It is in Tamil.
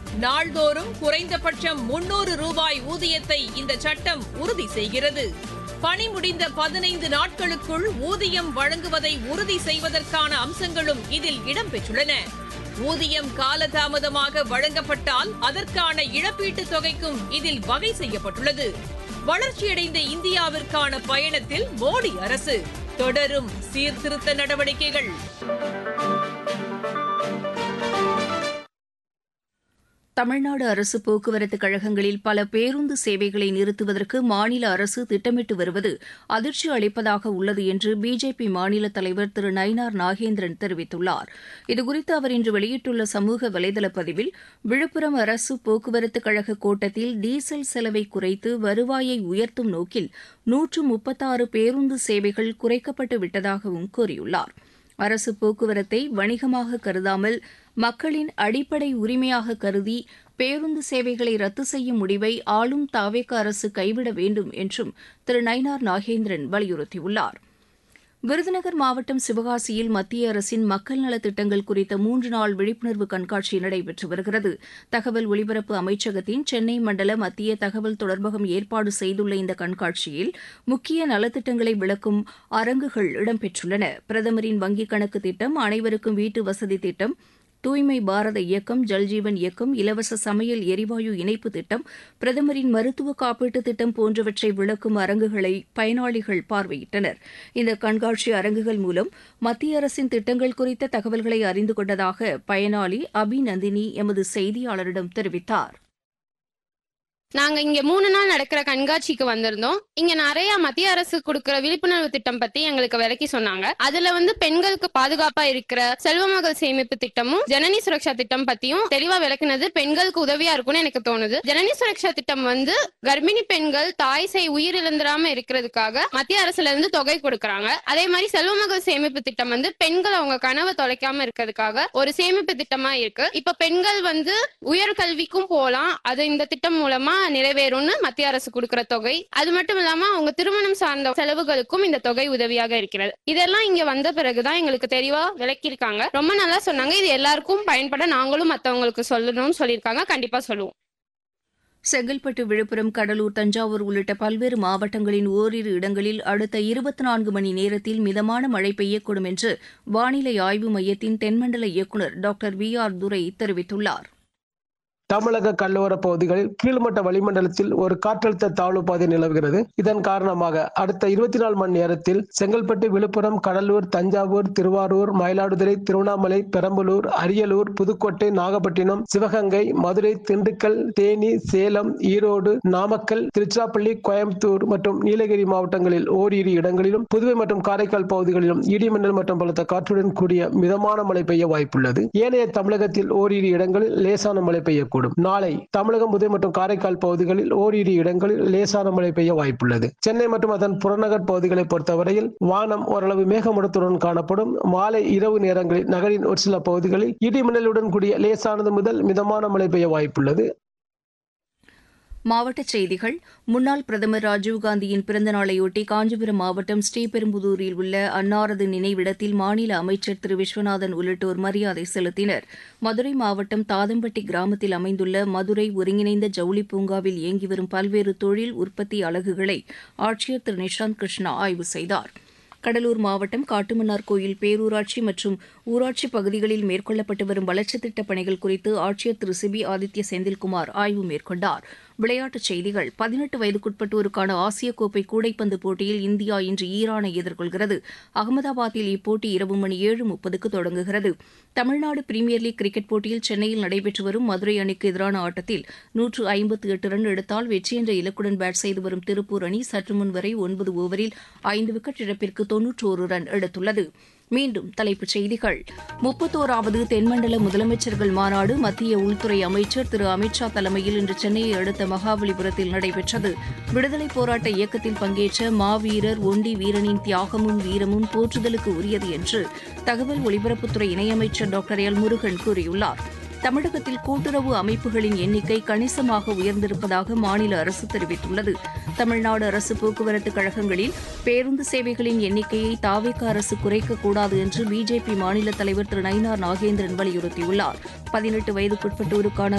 நாள்தோறும் குறைந்தபட்சம் முன்னூறு ரூபாய் ஊதியத்தை இந்த சட்டம் உறுதி செய்கிறது பணி முடிந்த பதினைந்து நாட்களுக்குள் ஊதியம் வழங்குவதை உறுதி செய்வதற்கான அம்சங்களும் இதில் இடம்பெற்றுள்ளன ஊதியம் காலதாமதமாக வழங்கப்பட்டால் அதற்கான இழப்பீட்டுத் தொகைக்கும் இதில் வகை செய்யப்பட்டுள்ளது வளர்ச்சியடைந்த இந்தியாவிற்கான பயணத்தில் மோடி அரசு தொடரும் சீர்திருத்த நடவடிக்கைகள் தமிழ்நாடு அரசு போக்குவரத்து கழகங்களில் பல பேருந்து சேவைகளை நிறுத்துவதற்கு மாநில அரசு திட்டமிட்டு வருவது அதிர்ச்சி அளிப்பதாக உள்ளது என்று பிஜேபி மாநில தலைவர் திரு நயினார் நாகேந்திரன் தெரிவித்துள்ளார் இதுகுறித்து அவர் இன்று வெளியிட்டுள்ள சமூக வலைதள பதிவில் விழுப்புரம் அரசு போக்குவரத்து கழக கோட்டத்தில் டீசல் செலவை குறைத்து வருவாயை உயர்த்தும் நோக்கில் நூற்று முப்பத்தாறு பேருந்து சேவைகள் குறைக்கப்பட்டு விட்டதாகவும் கூறியுள்ளார் அரசு போக்குவரத்தை வணிகமாக கருதாமல் மக்களின் அடிப்படை உரிமையாக கருதி பேருந்து சேவைகளை ரத்து செய்யும் முடிவை ஆளும் தாவேக அரசு கைவிட வேண்டும் என்றும் திரு நயினார் நாகேந்திரன் வலியுறுத்தியுள்ளார் விருதுநகர் மாவட்டம் சிவகாசியில் மத்திய அரசின் மக்கள் நலத் திட்டங்கள் குறித்த மூன்று நாள் விழிப்புணர்வு கண்காட்சி நடைபெற்று வருகிறது தகவல் ஒலிபரப்பு அமைச்சகத்தின் சென்னை மண்டல மத்திய தகவல் தொடர்பகம் ஏற்பாடு செய்துள்ள இந்த கண்காட்சியில் முக்கிய நலத்திட்டங்களை விளக்கும் அரங்குகள் இடம்பெற்றுள்ளன பிரதமரின் வங்கிக் கணக்கு திட்டம் அனைவருக்கும் வீட்டு வசதி திட்டம் தூய்மை பாரத இயக்கம் ஜல்ஜீவன் இயக்கம் இலவச சமையல் எரிவாயு இணைப்பு திட்டம் பிரதமரின் மருத்துவ காப்பீட்டு திட்டம் போன்றவற்றை விளக்கும் அரங்குகளை பயனாளிகள் பார்வையிட்டனர் இந்த கண்காட்சி அரங்குகள் மூலம் மத்திய அரசின் திட்டங்கள் குறித்த தகவல்களை அறிந்து கொண்டதாக பயனாளி அபிநந்தினி எமது செய்தியாளரிடம் தெரிவித்தார் நாங்க இங்க மூணு நாள் நடக்கிற கண்காட்சிக்கு வந்திருந்தோம் இங்க நிறைய மத்திய அரசு கொடுக்கிற விழிப்புணர்வு திட்டம் பத்தி எங்களுக்கு விளக்கி சொன்னாங்க அதுல வந்து பெண்களுக்கு பாதுகாப்பா இருக்கிற செல்வமகள் சேமிப்பு திட்டமும் ஜனனி சுரக்ஷா திட்டம் பத்தியும் தெளிவா விளக்குனது பெண்களுக்கு உதவியா இருக்கும்னு எனக்கு தோணுது ஜனனி சுரக்ஷா திட்டம் வந்து கர்ப்பிணி பெண்கள் தாய் செய் உயிரிழந்துடாம இருக்கிறதுக்காக மத்திய அரசுல இருந்து தொகை கொடுக்கறாங்க அதே மாதிரி செல்வமகள் சேமிப்பு திட்டம் வந்து பெண்கள் அவங்க கனவை தொலைக்காம இருக்கிறதுக்காக ஒரு சேமிப்பு திட்டமா இருக்கு இப்ப பெண்கள் வந்து உயர்கல்விக்கும் போலாம் அது இந்த திட்டம் மூலமா நிறைவேறும்னு மத்திய அரசு கொடுக்கிற தொகை அது மட்டும் இல்லாம அவங்க திருமணம் சார்ந்த செலவுகளுக்கும் இந்த தொகை உதவியாக இருக்கிறது இதெல்லாம் இங்க வந்த பிறகுதான் எங்களுக்கு தெளிவா விளக்கியிருக்காங்க ரொம்ப நல்லா சொன்னாங்க இது எல்லாருக்கும் பயன்பட நாங்களும் மத்தவங்களுக்கு சொல்லணும்னு சொல்லியிருக்காங்க கண்டிப்பா சொல்லுவோம் செங்கல்பட்டு விழுப்புரம் கடலூர் தஞ்சாவூர் உள்ளிட்ட பல்வேறு மாவட்டங்களின் ஓரிரு இடங்களில் அடுத்த இருபத்தி நான்கு மணி நேரத்தில் மிதமான மழை பெய்யக்கூடும் என்று வானிலை ஆய்வு மையத்தின் தென்மண்டல இயக்குநர் டாக்டர் வி ஆர் துரை தெரிவித்துள்ளார் தமிழக கடலோர பகுதிகளில் கீழ்மட்ட வளிமண்டலத்தில் ஒரு காற்றழுத்த தாழ்வு பாதை நிலவுகிறது இதன் காரணமாக அடுத்த இருபத்தி நாலு மணி நேரத்தில் செங்கல்பட்டு விழுப்புரம் கடலூர் தஞ்சாவூர் திருவாரூர் மயிலாடுதுறை திருவண்ணாமலை பெரம்பலூர் அரியலூர் புதுக்கோட்டை நாகப்பட்டினம் சிவகங்கை மதுரை திண்டுக்கல் தேனி சேலம் ஈரோடு நாமக்கல் திருச்சிராப்பள்ளி கோயம்புத்தூர் மற்றும் நீலகிரி மாவட்டங்களில் ஓரிரு இடங்களிலும் புதுவை மற்றும் காரைக்கால் பகுதிகளிலும் இடிமின்னல் மற்றும் பலத்த காற்றுடன் கூடிய மிதமான மழை பெய்ய வாய்ப்புள்ளது ஏனைய தமிழகத்தில் ஓரிரு இடங்களில் லேசான மழை பெய்யக்கூடும் கூடும் நாளை தமிழகம் புதுவை மற்றும் காரைக்கால் பகுதிகளில் ஓரிரு இடங்களில் லேசான மழை பெய்ய வாய்ப்புள்ளது சென்னை மற்றும் அதன் புறநகர் பகுதிகளை பொறுத்தவரையில் வானம் ஓரளவு மேகமூட்டத்துடன் காணப்படும் மாலை இரவு நேரங்களில் நகரின் ஒரு சில பகுதிகளில் இடிமின்னலுடன் கூடிய லேசானது முதல் மிதமான மழை பெய்ய வாய்ப்புள்ளது மாவட்டச் செய்திகள் முன்னாள் பிரதமர் ராஜீவ்காந்தியின் பிறந்த நாளையொட்டி காஞ்சிபுரம் மாவட்டம் ஸ்ரீபெரும்புதூரில் உள்ள அன்னாரது நினைவிடத்தில் மாநில அமைச்சர் திரு விஸ்வநாதன் உள்ளிட்டோர் மரியாதை செலுத்தினர் மதுரை மாவட்டம் தாதம்பட்டி கிராமத்தில் அமைந்துள்ள மதுரை ஒருங்கிணைந்த ஜவுளி பூங்காவில் இயங்கி வரும் பல்வேறு தொழில் உற்பத்தி அலகுகளை ஆட்சியர் திரு நிஷாந்த் கிருஷ்ணா ஆய்வு செய்தார் கடலூர் மாவட்டம் காட்டுமன்னார் கோயில் பேரூராட்சி மற்றும் ஊராட்சி பகுதிகளில் மேற்கொள்ளப்பட்டு வரும் வளர்ச்சித் திட்டப் பணிகள் குறித்து ஆட்சியர் திரு சிபி ஆதித்ய செந்தில்குமார் ஆய்வு மேற்கொண்டார் விளையாட்டுச் செய்திகள் பதினெட்டு வயதுக்குட்பட்டோருக்கான ஆசிய கோப்பை கூடைப்பந்து போட்டியில் இந்தியா இன்று ஈரானை எதிர்கொள்கிறது அகமதாபாத்தில் இப்போட்டி இரவு மணி ஏழு முப்பதுக்கு தொடங்குகிறது தமிழ்நாடு பிரீமியர் லீக் கிரிக்கெட் போட்டியில் சென்னையில் நடைபெற்று வரும் மதுரை அணிக்கு எதிரான ஆட்டத்தில் நூற்று ஐம்பத்து எட்டு ரன் எடுத்தால் வெற்றி என்ற இலக்குடன் பேட் செய்து வரும் திருப்பூர் அணி சற்று முன் வரை ஒன்பது ஓவரில் ஐந்து விக்கெட் இழப்பிற்கு தொன்னூற்றோரு ரன் எடுத்துள்ளது மீண்டும் தலைப்புச் செய்திகள் முப்பத்தோராவது தென்மண்டல முதலமைச்சர்கள் மாநாடு மத்திய உள்துறை அமைச்சர் திரு அமித்ஷா தலைமையில் இன்று சென்னையை அடுத்த மகாபலிபுரத்தில் நடைபெற்றது விடுதலைப் போராட்ட இயக்கத்தில் பங்கேற்ற மாவீரர் ஒண்டி வீரனின் தியாகமும் வீரமும் போற்றுதலுக்கு உரியது என்று தகவல் ஒலிபரப்புத்துறை இணையமைச்சர் டாக்டர் எல் முருகன் கூறியுள்ளார் தமிழகத்தில் கூட்டுறவு அமைப்புகளின் எண்ணிக்கை கணிசமாக உயர்ந்திருப்பதாக மாநில அரசு தெரிவித்துள்ளது தமிழ்நாடு அரசு போக்குவரத்து கழகங்களில் பேருந்து சேவைகளின் எண்ணிக்கையை தாவேக அரசு குறைக்கக்கூடாது என்று பிஜேபி மாநில தலைவர் திரு நயினார் நாகேந்திரன் வலியுறுத்தியுள்ளார் பதினெட்டு வயதுக்குட்பட்டோருக்கான